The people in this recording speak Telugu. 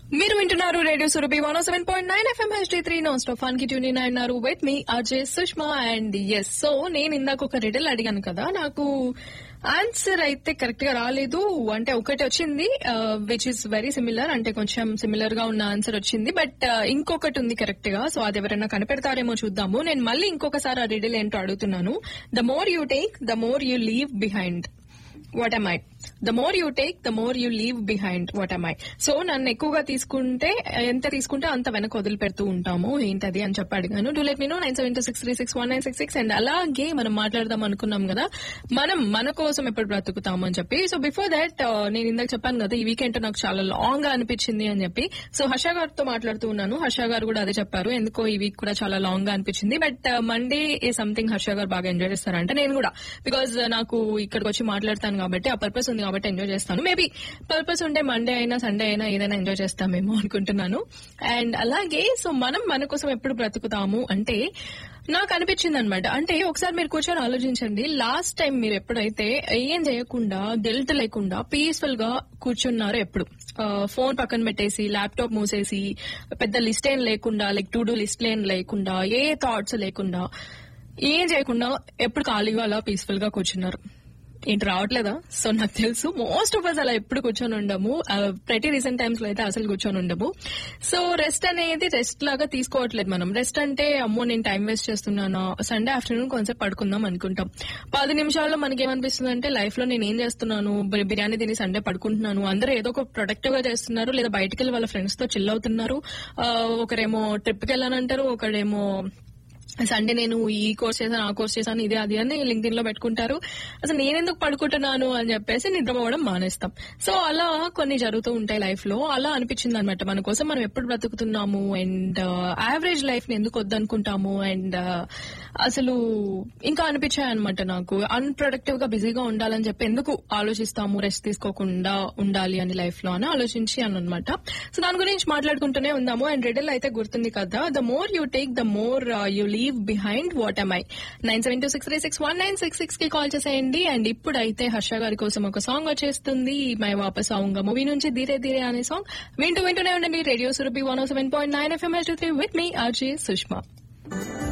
మీరు వింటున్నారు radio Surabhi one seven point nine FM HD three non stop fun కి ట్యూన్ అయినారు with me Ajay Sushma and yes so నేను ఇందాక ఒక రిడల్ అడిగాను కదా నాకు ఆన్సర్ అయితే కరెక్ట్ గా రాలేదు అంటే ఒకటి వచ్చింది విచ్ ఇస్ వెరీ సిమిలర్ అంటే కొంచెం సిమిలర్ గా ఉన్న ఆన్సర్ వచ్చింది బట్ ఇంకొకటి ఉంది కరెక్ట్ గా సో అది ఎవరైనా కనిపెడతారేమో చూద్దాము నేను మళ్ళీ ఇంకొకసారి ఆ రిడల్ ఏంటో అడుగుతున్నాను the more you take the more you leave behind what am I the more you take the more you leave behind what am I so నన్ను ఎక్కువగా తీసుకుంటే ఎంత తీసుకుంటే అంత వెనక వదిలి పెడుతూ ఉంటాము ఏంటది అని చెప్పి అడిగాను do let me know nine seven two six three six one nine six six and అలాగే మనం మాట్లాడదాం అనుకున్నాం కదా మనం మన కోసం ఎప్పుడు బ్రతుకుతాము అని చెప్పి సో బిఫోర్ దాట్ నేను ఇందాక చెప్పాను కదా ఈ వీకెండ్ నాకు చాలా లాంగ్ గా అనిపించింది అని చెప్పి సో హర్ష గారితో మాట్లాడుతూ ఉన్నాను హర్ష గారు కూడా అదే చెప్పారు ఎందుకో ఈ వీక్ కూడా చాలా లాంగ్ గా అనిపించింది but Monday a something Harsha garu బాగా ఎంజాయ్ చేస్తారంటే నేను కూడా బికాజ్ నాకు ఇక్కడికి వచ్చి మాట్లాడతాను కాబట్టి ఆ పర్పస్ ఉంది కాబట్టి ఎంజాయ్ చేస్తాను మేబీ పర్పస్ ఉంటే మండే అయినా సండే అయినా ఏదైనా ఎంజాయ్ చేస్తామేమో అనుకుంటున్నాను అండ్ అలాగే సో మనం మన కోసం ఎప్పుడు బ్రతుకుతాము అంటే నాకు అనిపించింది అనమాట అంటే ఒకసారి మీరు కూర్చొని ఆలోచించండి లాస్ట్ టైం మీరు ఎప్పుడైతే ఏం చేయకుండా గిల్ట్ లేకుండా పీస్ఫుల్ గా కూర్చున్నారో ఎప్పుడు ఫోన్ పక్కన పెట్టేసి ల్యాప్టాప్ మూసేసి పెద్ద లిస్ట్ ఏం లేకుండా లైక్ టు డూ లిస్ట్ ఏం లేకుండా ఏ థాట్స్ లేకుండా ఏం చేయకుండా ఎప్పుడు ఖాళీగా అలా పీస్ఫుల్ గా కూర్చున్నారు ఏంటి రావట్లేదా సో నాకు తెలుసు మోస్ట్ ఆఫ్ అస్ అలా ఎప్పుడు కూర్చొని ఉండము ప్రతి రీసెంట్ టైమ్స్ లో అయితే అసలు కూర్చొని ఉండము సో రెస్ట్ అనేది రెస్ట్ లాగా తీసుకోవట్లేదు మనం రెస్ట్ అంటే అమ్మో నేను టైం వేస్ట్ చేస్తున్నాను సండే ఆఫ్టర్నూన్ కొంచెం పడుకుందాం అనుకుంటాం పది నిమిషాల్లో మనకి ఏమనిపిస్తుంది అంటే లైఫ్ లో నేను ఏం చేస్తున్నాను బి- బిర్యానీ తిని సండే పడుకుంటున్నాను అందరూ ఏదో ఒక ప్రొడక్టివ్ గా చేస్తున్నారు లేదా బయటకు వెళ్ళి వాళ్ళ ఫ్రెండ్స్ తో చిల్ అవుతున్నారు ఆ, ఒకరేమో ట్రిప్ కి వెళ్ళానంటారు ఒకడేమో సండే నేను ఈ కోర్స్ చేశాను ఆ కోర్స్ చేశాను ఇది అది అని లింక్డిన్ లో పెట్టుకుంటారు అసలు నేనెందుకు పడుకుంటున్నాను అని చెప్పేసి నిద్రపోవడం మానేస్తాం సో అలా కొన్ని జరుగుతూ ఉంటాయి లైఫ్ లో అలా అనిపించింది అనమాట మన కోసం మనం ఎప్పుడు బ్రతుకుతున్నాము అండ్ యావరేజ్ లైఫ్ ని ఎందుకు వద్దనుకుంటాము అండ్ అసలు ఇంకా అనిపించాయి అనమాట నాకు అన్ప్రొడక్టివ్ గా బిజీగా ఉండాలని చెప్పి ఎందుకు ఆలోచిస్తాము రెస్ట్ తీసుకోకుండా ఉండాలి అని లైఫ్ లో అని ఆలోచించి అని అనమాట సో దాని గురించి మాట్లాడుకుంటూనే ఉందాము అండ్ రెడల్ అయితే గుర్తుంది కదా the more you take the more you leave behind what am I nine seven two six three six one nine six six కి కాల్ చేసేయండి అండ్ ఇప్పుడైతే హర్ష గారి కోసం ఒక సాంగ్ వచ్చేస్తుంది మై వాపస్ సాంగ్ మూవీ నుంచి ధీరే ధీరే అనే సాంగ్ వింటూ వింటూనే ఉండండి radio Surabhi one seven point nine FM with me RJ Sushma